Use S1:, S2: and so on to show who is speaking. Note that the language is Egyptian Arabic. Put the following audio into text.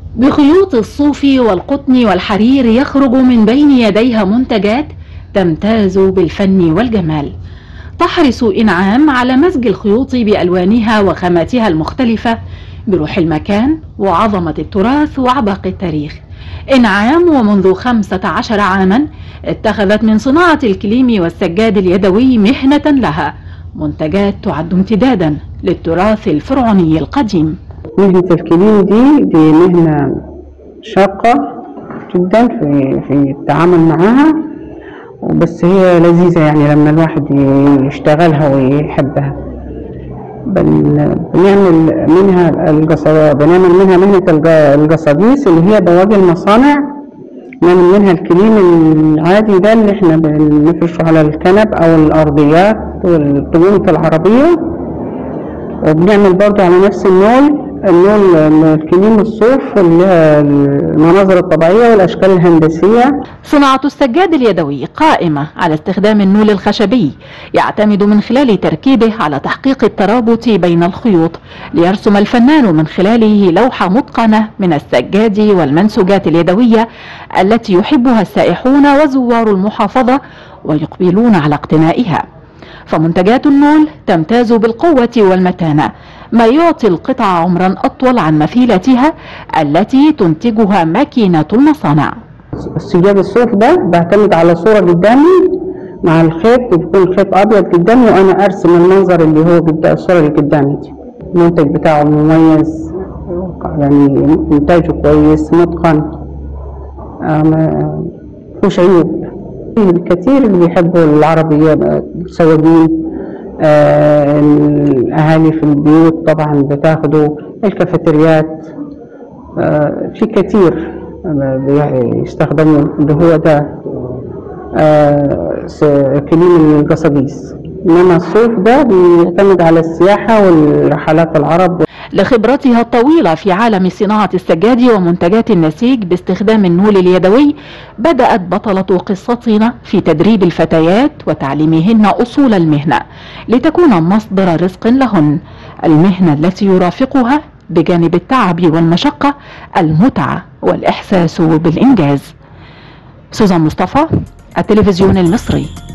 S1: بخيوط الصوف والقطن والحرير يخرج من بين يديها منتجات تمتاز بالفن والجمال تحرص إنعام على مزج الخيوط بألوانها وخاماتها المختلفة بروح المكان وعظمة التراث وعبق التاريخ إنعام ومنذ خمسة عشر عاما اتخذت من صناعة الكليم والسجاد اليدوي مهنة لها منتجات تعد امتدادا للتراث الفرعوني القديم
S2: مهنة الكليم دي دي مهنة شاقة جدا في في التعامل معاها بس هي لذيذة يعني لما الواحد يشتغلها ويحبها بن- بنعمل منها القصا بنعمل منها مهنة الج- القصابيس اللي هي بواقي المصانع نعمل منها الكليم العادي ده اللي احنا بنفرشه على الكنب او الارضيات والطيون العربية وبنعمل برضو على نفس النول النول الكليم الصوف اللي هي المناظر الطبيعية والاشكال الهندسية
S1: صناعة السجاد اليدوي قائمة على استخدام النول الخشبي يعتمد من خلال تركيبه على تحقيق الترابط بين الخيوط ليرسم الفنان من خلاله لوحة متقنة من السجاد والمنسوجات اليدوية التي يحبها السائحون وزوار المحافظة ويقبلون على اقتنائها فمنتجات النول تمتاز بالقوة والمتانة ما يعطي القطع عمرا أطول عن مثيلتها التي تنتجها ماكينة المصانع
S2: السجاد الصوف ده بعتمد على صورة قدامي مع الخيط بيكون الخيط أبيض قدامي وأنا أرسم المنظر اللي هو قدام الصورة اللي قدامي دي المنتج بتاعه مميز يعني إنتاجه كويس متقن آه، ما فيهوش عيوب في الكثير اللي بيحبوا العربية السواقين آه، الأهالي في البيوت طبعا بتاخدوا الكافيتريات آه، في كثير بيستخدموا اللي هو ده آه، س- كليم القصابيس انما الصوف ده بيعتمد على السياحة والرحلات العرب
S1: لخبرتها الطويلة في عالم صناعة السجاد ومنتجات النسيج باستخدام النول اليدوي بدأت بطلة قصتنا في تدريب الفتيات وتعليمهن أصول المهنة لتكون مصدر رزق لهن المهنة التي يرافقها بجانب التعب والمشقة المتعة والإحساس بالإنجاز سوزان مصطفى التلفزيون المصري